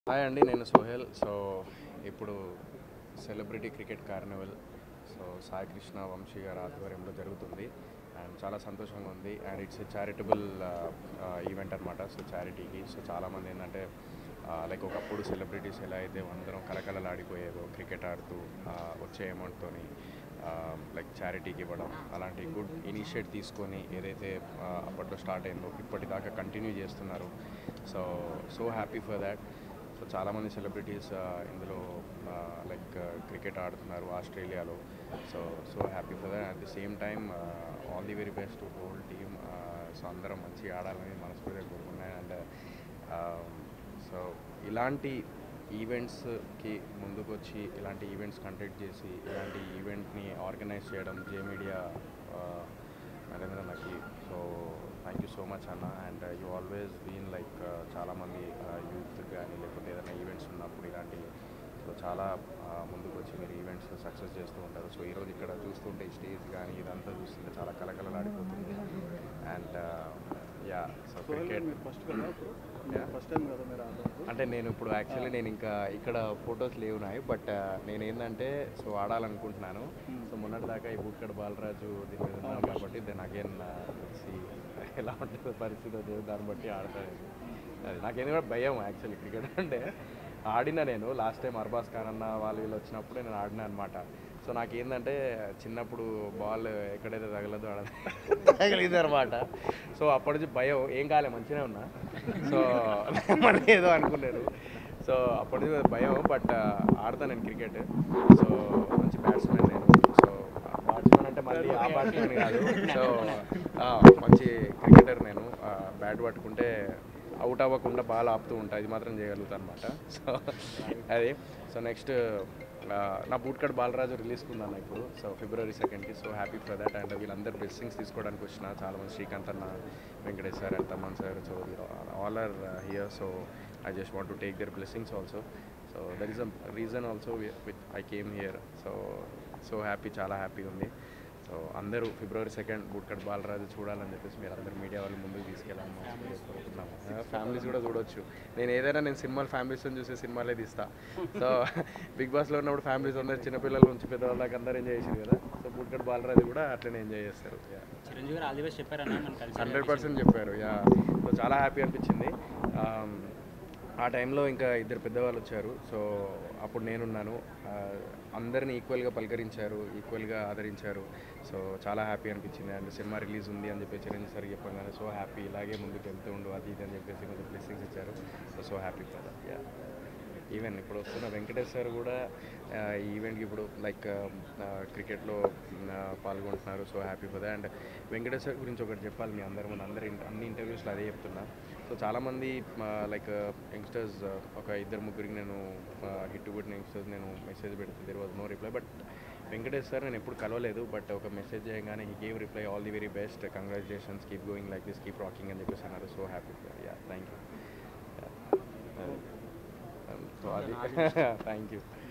Hi అండి నేను Sohel so ఇప్పుడు celebrity cricket carnival so Sai Krishna Vamsi garu ఆధ్వర్యంలో జరుగుతుంది అండ్ చాలా సంతోషంగా ఉంది అండ్ ఇట్స్ చారిటబుల్ ఈవెంట్ అనమాట సో చారిటీకి సో చాలామంది ఏంటంటే లైక్ ఒకప్పుడు సెలబ్రిటీస్ ఎలా అయితే అందరం కలకలలాడిపోయేదో క్రికెట్ ఆడుతూ ఆ, వచ్చే అమౌంట్తోని లైక్ చారిటీకి ఇవ్వడం అలాంటి గుడ్ ఇనిషియేట్ తీసుకొని ఏదైతే ఆ, అప్పట్లో స్టార్ట్ అయిందో ఇప్పటిదాకా కంటిన్యూ చేస్తున్నారు so so happy for that so చాలామంది సెలబ్రిటీస్ ఇందులో లైక్ క్రికెట్ ఆడుతున్నారు ఆస్ట్రేలియాలో so so happy for that at the same time all the very best whole team so అందరం మంచిగా ఆడాలని మనస్ఫూర్తిగా కోరుకున్నాయి అండ్ సో ఇలాంటి ఈవెంట్స్కి ముందుకు వచ్చి ఇలాంటి ఈవెంట్స్ కండక్ట్ చేసి ఇలాంటి ఈవెంట్ని ఆర్గనైజ్ చేయడం జే మీడియా నరేంద్ర నకి so thank you so much అన్న and you always been like చాలామంది యూత్ కానీ లేకపోతే ఏదైనా ఈవెంట్స్ ఉన్నప్పుడు ఇలాంటి సో చాలా ఆ, ముందుకు వచ్చి మీరు ఈవెంట్స్ సక్సెస్ చేస్తూ ఉంటారు సో ఈరోజు ఇక్కడ చూస్తుంటే ఈ స్టేజ్ కానీ ఇదంతా చూస్తుంటే చాలా కలకలలాడిపోతుంది and yeah so cricket first కదా ఇప్పుడు Yeah. ఫస్ట్ టైం కదా మీరు ఆడడం అంటే నేను ఇప్పుడు యాక్చువల్లీ నేను ఇంకా ఇక్కడ ఫొటోస్ లేవు నాయి బట్ నేను ఏంటంటే సో ఆడాలనుకుంటున్నాను సో మొన్నటిదాకా ఈ బూట్కడ్ బాలరాజు దీని మీద ఉన్నాను కాబట్టి దెన్ అగైన్ ఎలా ఉంటుందో పరిస్థితి అది దాన్ని బట్టి ఆడతాను అది నాకేంది కూడా భయం యాక్చువల్లీ క్రికెట్ అంటే ఆడినా నేను లాస్ట్ టైం అర్బాస్ ఖాన్ అన్న వాళ్ళు వీళ్ళు వచ్చినప్పుడు నేను ఆడినా అనమాట సో నాకేందంటే చిన్నప్పుడు బాల్ ఎక్కడైతే తగలదో ఆడ తగిలింది అనమాట సో అప్పటి నుంచి భయం ఏం కాలే మంచిగానే ఉన్నా సో మళ్ళీ ఏదో అనుకున్నాను సో అప్పటి నుంచి భయం బట్ ఆడతాను నేను క్రికెట్ సో మంచి బ్యాట్స్మెన్ నేను సో బ్యాట్స్మెన్ అంటే మళ్ళీ ఆ బ్యాట్స్మెన్ కాదు సో ఆ, మంచి క్రికెటర్ నేను బ్యాట్ పట్టుకుంటే అవుట్ అవ్వకుండా బాల్ ఆపుతూ ఉంటా ఇది మాత్రం చేయగలుగుతాను అనమాట సో అది సో నెక్స్ట్ నా బూట్కట్ బాలరాజు రిలీజ్ ఉందన్న ఇప్పుడు సో ఫిబ్రవరి సెకండ్కి so happy for that and వీళ్ళందరూ బ్లెస్సింగ్స్ తీసుకోవడానికి వచ్చిన చాలామంది Srikanth anna Venkatesh sir and Thaman sir so all are here so I just want to take their blessings also so that is a reason also with I came here so so happy చాలా happy ఉంది so అందరూ ఫిబ్రవరి second bootcut Balaraju చూడాలని చెప్పేసి మీరు అందరు media వాళ్ళు ముందుకు తీసుకెళ్ళాలని మనస్ఫూర్తిగా కోరుకుంటున్నాము ఫ్యామిలీస్ కూడా చూడొచ్చు నేను ఏదైనా నేను సినిమాలు ఫ్యామిలీస్తో చూసే సినిమాలే తీస్తా సో బిగ్ బాస్లో ఉన్నప్పుడు ఫ్యామిలీస్ అందరు చిన్నపిల్లల నుంచి పెద్దవాళ్ళ దాకా అందరూ ఎంజాయ్ చేసారు కదా సో బూట్కట్ బాలరాజు కూడా అట్లనే ఎంజాయ్ చేస్తారు చిరంజీవి గారు ఆల్ ది బెస్ట్ చెప్పారన్న మనం కలిసి హండ్రెడ్ పర్సెంట్ చెప్పారు యా సో చాలా హ్యాపీ అనిపించింది ఆమ్, ఆ టైంలో ఇంకా ఇద్దరు పెద్దవాళ్ళు వచ్చారు సో అప్పుడు నేనున్నాను ఆ, అందరిని ఈక్వల్గా పలకరించారు ఈక్వల్గా ఆదరించారు సో చాలా హ్యాపీ అనిపించింది అండ్ సినిమా రిలీజ్ ఉంది అని చెప్పి చిరంజీవి సార్ చెప్పగానే సో హ్యాపీ ఇలాగే ముందుకు వెళ్తూ ఉండు అది ఇది అని చెప్పేసి కొంచెం బ్లెస్సింగ్స్ ఇచ్చారు so so happy for that yeah even ఇప్పుడు వస్తున్న వెంకటేష్ సార్ కూడా ఆ, ఈ ఈవెంట్కి ఇప్పుడు లైక్ క్రికెట్లో పాల్గొంటున్నారు so happy for and Venkatesh sir గురించి ఒకటి చెప్పాలి మీ అందరి ముందు అందరి అన్ని ఇంటర్వ్యూస్లో అదే చెప్తున్నా సో చాలామంది లైక్ యంగ్స్టర్స్ ఒక ఇద్దరు ముగ్గురికి నేను హిట్ కొట్టిన యంగ్స్టర్స్ నేను మెసేజ్ పెడితే there was no reply but Venkatesh sir నేను ఎప్పుడు కలవలేదు బట్ ఒక మెసేజ్ చేయగానే he gave reply all the very best congratulations keep going like this keep rocking అని చెప్పేసి అన్నారు so happy yeah thank you so అది థ్యాంక్ యూ